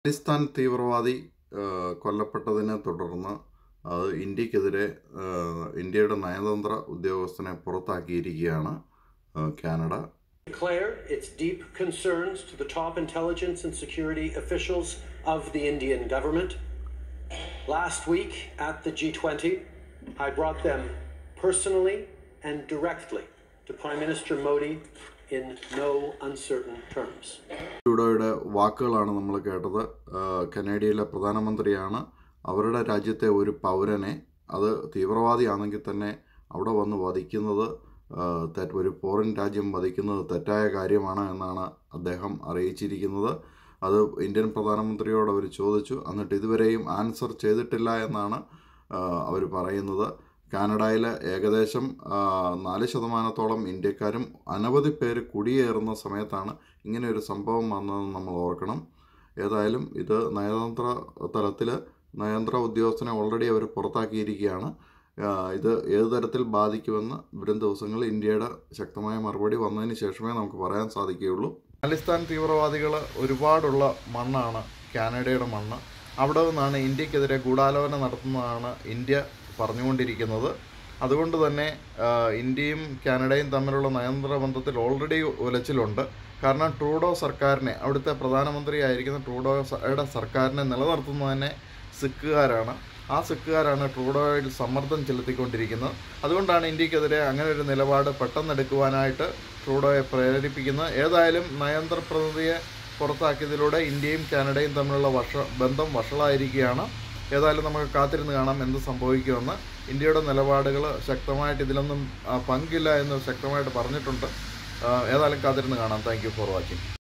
പാകിസ്ഥാൻ തീവ്രവാദി ആ, കൊല്ലപ്പെട്ടതിനെ തുടർന്ന് അത് ഇന്ത്യക്കെതിരെ ആ, ഇന്ത്യയുടെ നയതന്ത്ര ഉദ്യോഗസ്ഥനെ പുറത്താക്കിയിരിക്കുകയാണ് ആ, Canada declare its deep concerns to the top intelligence and security officials of the Indian government. Last week at the G20, I brought them personally and directly to Prime Minister Modi in no uncertain terms. ട്രൂഡോയുടെ വാക്കുകളാണ് നമ്മൾ കേട്ടത് ആ, കനേഡിയയിലെ പ്രധാനമന്ത്രിയാണ് അവരുടെ രാജ്യത്തെ ഒരു പൗരനെ അത് തീവ്രവാദിയാണെങ്കിൽ തന്നെ അവിടെ വന്ന് വധിക്കുന്നത് ആ, തെറ്റ് ഒരു ഫോറിൻ രാജ്യം വധിക്കുന്നത് തെറ്റായ കാര്യമാണ് എന്നാണ് അദ്ദേഹം അറിയിച്ചിരിക്കുന്നത് അത് ഇന്ത്യൻ പ്രധാനമന്ത്രിയോട് അവർ ചോദിച്ചു എന്നിട്ട് ഇതുവരെയും ആൻസർ ചെയ്തിട്ടില്ല എന്നാണ് അവർ പറയുന്നത് കാനഡയിൽ ഏകദേശം ആ, നാല് ശതമാനത്തോളം ഇന്ത്യക്കാരും അനവധി പേര് കുടിയേറുന്ന സമയത്താണ് ഇങ്ങനെ ഒരു സംഭവം വന്നതെന്ന് നമ്മൾ ഓർക്കണം ഏതായാലും ഇത് നയതന്ത്ര തലത്തിൽ നയതന്ത്ര ഉദ്യോഗസ്ഥനെ ഓൾറെഡി അവർ പുറത്താക്കിയിരിക്കുകയാണ് ആ, ഇത് ഏത് തരത്തിൽ ബാധിക്കുമെന്ന് വരും ദിവസങ്ങളിൽ ഇന്ത്യയുടെ ശക്തമായ മറുപടി വന്നതിന് ശേഷമേ നമുക്ക് പറയാൻ സാധിക്കുകയുള്ളൂ ഖാലിസ്ഥാൻ തീവ്രവാദികൾ ഒരുപാടുള്ള മണ്ണാണ് കാനഡയുടെ മണ്ണ് അവിടെ നിന്നാണ് ഇന്ത്യക്കെതിരെ ഗൂഢാലോചന നടത്തുന്നതാണ് ഇന്ത്യ പറഞ്ഞുകൊണ്ടിരിക്കുന്നത് അതുകൊണ്ട് തന്നെ ആ, ഇന്ത്യയും കാനഡയും തമ്മിലുള്ള നയതന്ത്ര ബന്ധത്തിൽ ഓൾറെഡി ഉലച്ചിലുണ്ട് കാരണം ട്രൂഡോ സർക്കാരിനെ അവിടുത്തെ പ്രധാനമന്ത്രിയായിരിക്കുന്ന ട്രൂഡോയുടെ സർക്കാരിനെ നിലനിർത്തുന്നത് തന്നെ സിഖുകാരാണ് ആ സിഖുകാരാണ് ട്രൂഡോയിൽ സമ്മർദ്ദം ചെലുത്തിക്കൊണ്ടിരിക്കുന്നത് അതുകൊണ്ടാണ് ഇന്ത്യക്കെതിരെ അങ്ങനെ ഒരു നിലപാട് പെട്ടെന്ന് എടുക്കുവാനായിട്ട് ട്രൂഡോയെ പ്രേരിപ്പിക്കുന്നത് ഏതായാലും നയതന്ത്ര പ്രതിനിധിയെ പുറത്താക്കിയതിലൂടെ ഇന്ത്യയും കാനഡയും തമ്മിലുള്ള വർഷ ബന്ധം വഷളായിരിക്കുകയാണ് ഏതായാലും നമുക്ക് കാത്തിരുന്ന് കാണാം എന്ത് സംഭവിക്കുമെന്ന് ഇന്ത്യയുടെ നിലപാടുകൾ ശക്തമായിട്ട് ഇതിലൊന്നും ആ, പങ്കില്ല എന്ന് ശക്തമായിട്ട് പറഞ്ഞിട്ടുണ്ട് ആ, ഏതായാലും കാത്തിരുന്ന് കാണാം താങ്ക് യു ഫോർ വാച്ചിങ്